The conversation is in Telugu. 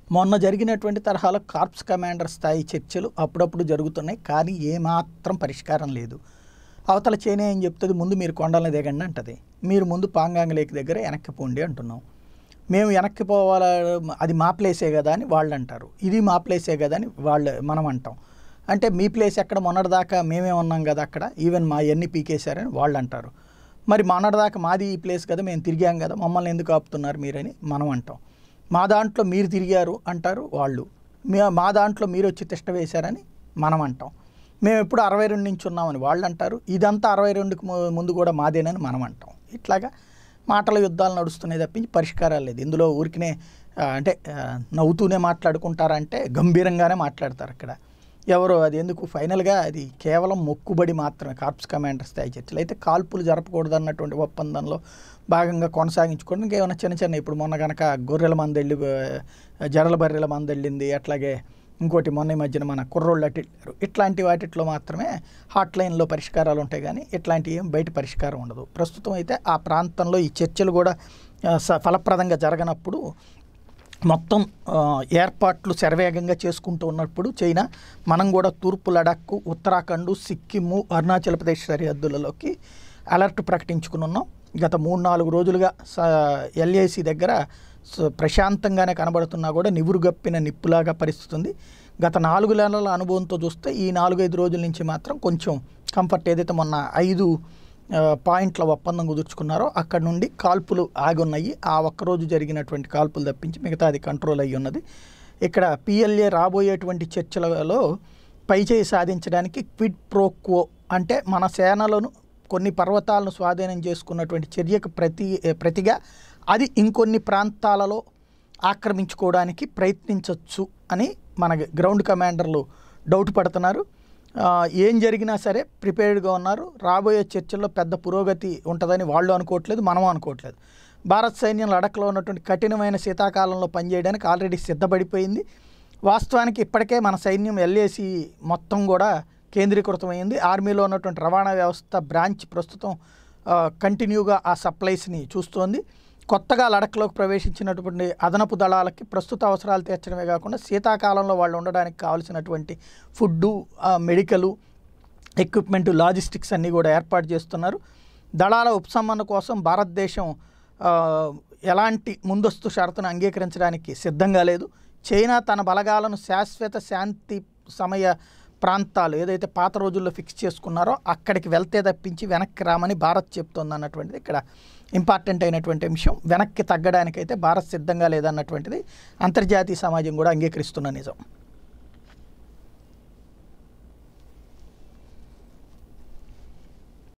మొన్న జరిగినటువంటి తరహాలో కార్ప్స్ కమాండర్ స్థాయి చర్చలు అప్పుడప్పుడు జరుగుతున్నాయి కానీ ఏమాత్రం పరిష్కారం లేదు అవతల చేనే ఏం చెప్తుంది ముందు మీరు కొండలను దిగండి అంటది మీరు ముందు పాంగాంగ్ లేక్ దగ్గర వెనక్కి పోండి అంటున్నాం మేము వెనక్కి పోవాల అది మా ప్లేసే కదా అని వాళ్ళు అంటారు ఇది మా ప్లేసే కదా అని వాళ్ళు మనం అంటాం అంటే మీ ప్లేస్ ఎక్కడ మొన్నటిదాకా మేమే ఉన్నాం కదా అక్కడ ఈవెన్ మా ఎన్ని పీకేశారని వాళ్ళు అంటారు మరి మొన్నటిదాకా మాది ఈ ప్లేస్ కదా మేము తిరిగాం కదా మమ్మల్ని ఎందుకు ఆపుతున్నారు మీరని మనం అంటాం మా దాంట్లో మీరు తిరిగారు అంటారు వాళ్ళు మీ మా దాంట్లో మీరు వచ్చి తిష్ట వేశారని మనం అంటాం మేము ఎప్పుడు అరవై రెండు నుంచి ఉన్నామని వాళ్ళు అంటారు ఇదంతా అరవై రెండుకి ము- ముందు కూడా మాదేనని మనం అంటాం ఇట్లాగా మాటల యుద్ధాలు నడుస్తున్నాయి తప్పించి పరిష్కారాలు లేదు ఇందులో ఊరికినే ఆ, అంటే ఆ, నవ్వుతూనే మాట్లాడుకుంటారంటే గంభీరంగానే మాట్లాడతారు అక్కడ ఎవరో అది ఎందుకు ఫైనల్గా అది కేవలం మొక్కుబడి మాత్రమే కార్ప్స్ కమాండర్ స్థాయి చర్చలు అయితే కాల్పులు జరపకూడదు అన్నటువంటి ఒప్పందంలో భాగంగా కొనసాగించుకోవడానికి ఏమైనా చిన్న చిన్న ఇప్పుడు మొన్న కనుక గొర్రెల మంద వెళ్ళి ఆ, జరల బర్రెల మంద వెళ్ళింది అట్లాగే ఇంకోటి మొన్న ఈ మధ్యన మన కుర్రోళ్ళు అటు వెళ్ళారు ఇట్లాంటి వాటిట్లో మాత్రమే హాట్ లైన్లో పరిష్కారాలు ఉంటాయి కానీ ఇట్లాంటి ఏం బయట పరిష్కారం ఉండదు ప్రస్తుతం అయితే ఆ ప్రాంతంలో ఈ చర్చలు కూడా ఆ, స- ఫలప్రదంగా జరగనప్పుడు మొత్తం ఆ, ఏర్పాట్లు శరవేగంగా చేసుకుంటూ ఉన్నప్పుడు చైనా మనం కూడా తూర్పు లడాక్ ఉత్తరాఖండ్ సిక్కిము అరుణాచల్ ప్రదేశ్ సరిహద్దులలోకి అలర్ట్ ప్రకటించుకుని ఉన్నాం గత మూడు నాలుగు రోజులుగా ఎల్ఏసి దగ్గర స- ప్రశాంతంగానే కనబడుతున్నా కూడా నివురుగప్పిన నిప్పులాగా పరిస్థితి ఉంది గత నాలుగు నెలల అనుభవంతో చూస్తే ఈ నాలుగైదు రోజుల నుంచి మాత్రం కొంచెం కంఫర్ట్ ఏదైతే మొన్న ఐదు ఆ, పాయింట్ల ఒప్పందం కుదుర్చుకున్నారో అక్కడ నుండి కాల్పులు ఆగి ఉన్నాయి ఆ ఒక్కరోజు జరిగినటువంటి కాల్పులు తప్పించి మిగతా అది కంట్రోల్ అయ్యి ఉన్నది ఇక్కడ పిఎల్ఏ రాబోయేటువంటి చర్చలలో పైచేయి సాధించడానికి క్విడ్ ప్రోక్వో అంటే మన సేనలను కొన్ని పర్వతాలను స్వాధీనం చేసుకున్నటువంటి చర్యకు ప్రతి ప్రతిగా అది ఇంకొన్ని ప్రాంతాలలో ఆక్రమించుకోవడానికి ప్రయత్నించవచ్చు అని మన గ్రౌండ్ కమాండర్లు డౌట్ పడుతున్నారు ఆ, ఏం జరిగినా సరే ప్రిపేర్డ్గా ఉన్నారు రాబోయే చర్చల్లో పెద్ద పురోగతి ఉంటుందని వాళ్ళు అనుకోవట్లేదు మనం అనుకోవట్లేదు భారత్ సైన్యం లడఖ్లో ఉన్నటువంటి కఠినమైన శీతాకాలంలో పనిచేయడానికి ఆల్రెడీ సిద్ధపడిపోయింది వాస్తవానికి ఇప్పటికే మన సైన్యం ఎల్ఏసి మొత్తం కూడా కేంద్రీకృతమైంది ఆర్మీలో ఉన్నటువంటి రవాణా వ్యవస్థ బ్రాంచ్ ప్రస్తుతం ఆ, కంటిన్యూగా ఆ సప్లైస్ని చూస్తోంది కొత్తగా లడఖ్లోకి ప్రవేశించినటువంటి అదనపు దళాలకి ప్రస్తుత అవసరాలు తీర్చడమే కాకుండా శీతాకాలంలో వాళ్ళు ఉండడానికి కావాల్సినటువంటి ఫుడ్డు మెడికలు ఎక్విప్మెంట్ లాజిస్టిక్స్ అన్నీ కూడా ఏర్పాటు చేస్తున్నారు దళాల ఉపశమన కోసం భారతదేశం ఆ, ఎలాంటి ముందస్తు షరతును అంగీకరించడానికి సిద్ధంగా లేదు చైనా తన బలగాలను శాశ్వత శాంతి సమయ ప్రాంతాలు ఏదైతే పాత రోజుల్లో ఫిక్స్ చేసుకున్నారో అక్కడికి వెళ్తే తప్పించి వెనక్కి రామని భారత్ చెప్తోంది అన్నటువంటిది ఇక్కడ ఇంపార్టెంట్ అయినటువంటి అంశం వెనక్కి తగ్గడానికైతే భారత్ సిద్ధంగా లేదన్నటువంటిది అంతర్జాతీయ సమాజం కూడా అంగీకరిస్తున్న నిజం